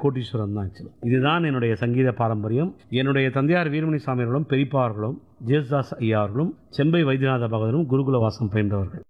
கோட்டீஸ்வரன் தான் ஆக்சுவலாக இதுதான் என்னுடைய சங்கீத பாரம்பரியம் என்னுடைய தந்தையார் வீரமணி சாமி அவர்களும் பெரியப்பா அவர்களும் ஜேசுதாஸ் ஐயா அவர்களும் செம்பை வைத்தியநாத பகவதரும் குருகுல வாசம் பயின்றவர்கள்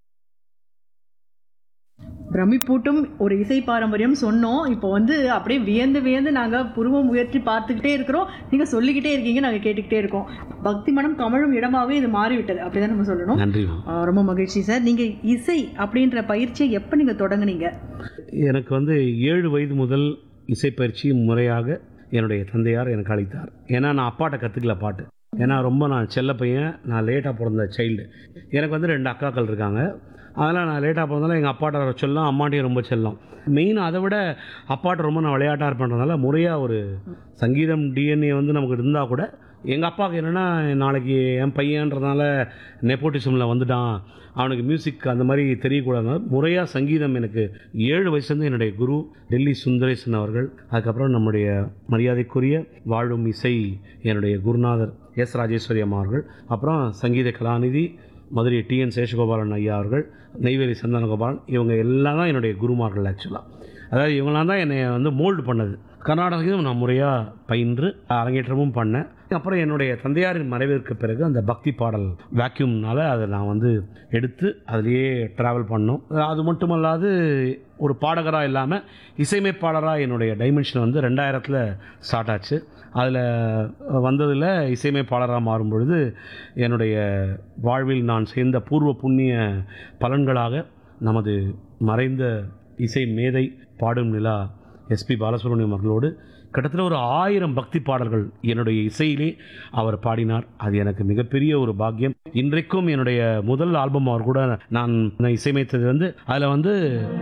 பிரமிப்பூட்டும் ஒரு இசை பாரம்பரியம் சொன்னோம் இப்போ வந்து அப்படியே வியந்து வியந்து நாங்கள் புருவம் உயர்த்தி பார்த்துக்கிட்டே இருக்கிறோம் நீங்கள் சொல்லிக்கிட்டே இருக்கீங்க நாங்கள் கேட்டுக்கிட்டே இருக்கோம் பக்தி மனம் கமழும் இடமாவே இது மாறிவிட்டது அப்படிதான் நம்ம சொல்லணும் நன்றி ஆ, ரொம்ப மகிழ்ச்சி சார் நீங்கள் இசை அப்படின்ற பயிற்சியை எப்போ நீங்கள் தொடங்குனீங்க எனக்கு வந்து ஏழு வயது முதல் இசைப்பயிற்சி முறையாக என்னுடைய தந்தையார் எனக்கு அளித்தார் ஏன்னா நான் அப்பாட்ட கற்றுக்கல பாட்டு ஏன்னா ரொம்ப நான் செல்ல பையன் நான் லேட்டாக பிறந்த சைல்டு எனக்கு வந்து ரெண்டு அக்காக்கள் இருக்காங்க அதனால் நான் லேட்டாக பிறந்தாலும் எங்கள் அப்பாட்ட செல்லம் அம்மாட்டையும் ரொம்ப செல்லம் மெயின் அதை விட அப்பாட்ட ரொம்ப நான் விளையாட்டாக இருப்பேன்றதுனால முறையாக ஒரு சங்கீதம் டிஎன்ஏ வந்து நமக்கு இருந்தால் கூட எங்கள் அப்பாவுக்கு என்னென்னா நாளைக்கு என் பையன்றதுனால நெப்போட்டிசமில் வந்துட்டான் அவனுக்கு மியூசிக் அந்த மாதிரி தெரியக்கூடாது முறையாக சங்கீதம் எனக்கு ஏழு வயசுலேருந்து என்னுடைய குரு டெல்லி சுந்தரேசன் அவர்கள் அதுக்கப்புறம் நம்முடைய மரியாதைக்குரிய வாழும் இசை என்னுடைய குருநாதர் எஸ் ராஜேஸ்வரி அம்மா அவர்கள் அப்புறம் சங்கீத கலாநிதி மதுரை டிஎன் சேஷகோபாலன் ஐயா அவர்கள் நெய்வேலி சந்தனகோபாலன் இவங்க எல்லாம் தான் என்னுடைய குருமார்கள் ஆக்சுவலாக அதாவது இவங்களாம் தான் என்னை வந்து மோல்டு பண்ணது கர்நாடகையும் நான் முறையாக பயின்று அரங்கேற்றமும் பண்ணேன் அப்புறம் என்னுடைய தந்தையாரின் மறைவிற்கு பிறகு அந்த பக்தி பாடல் வேக்யூம்னால அதை நான் வந்து எடுத்து அதிலேயே ட்ராவல் பண்ணோம் அது மட்டுமல்லாது ஒரு பாடகராக இல்லாமல் இசையமைப்பாளராக என்னுடைய டைமென்ஷன் வந்து ரெண்டாயிரத்தில் ஸ்டார்ட் ஆச்சு அதில் வந்ததில் இசையமைப்பாளராக மாறும் பொழுது என்னுடைய வாழ்வில் நான் சேர்ந்த பூர்வ புண்ணிய பலன்களாக நமது மறைந்த இசை மேதை பாடும் நிலா எஸ்பி பாலசுப்ரமணியம் அவர்களோடு கிட்டத்தட்ட ஒரு ஆயிரம் பக்தி பாடல்கள் என்னுடைய இசையிலே அவர் பாடினார் அது எனக்கு மிகப்பெரிய ஒரு பாக்கியம் இன்றைக்கும் என்னுடைய முதல் ஆல்பம் அவர் கூட நான் நான் இசையமைத்தது வந்து அதில் வந்து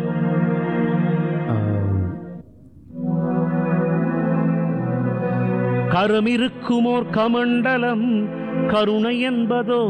ஆஹ், கரமிருக்குமோர் கமண்டலம் கருணை என்பதோ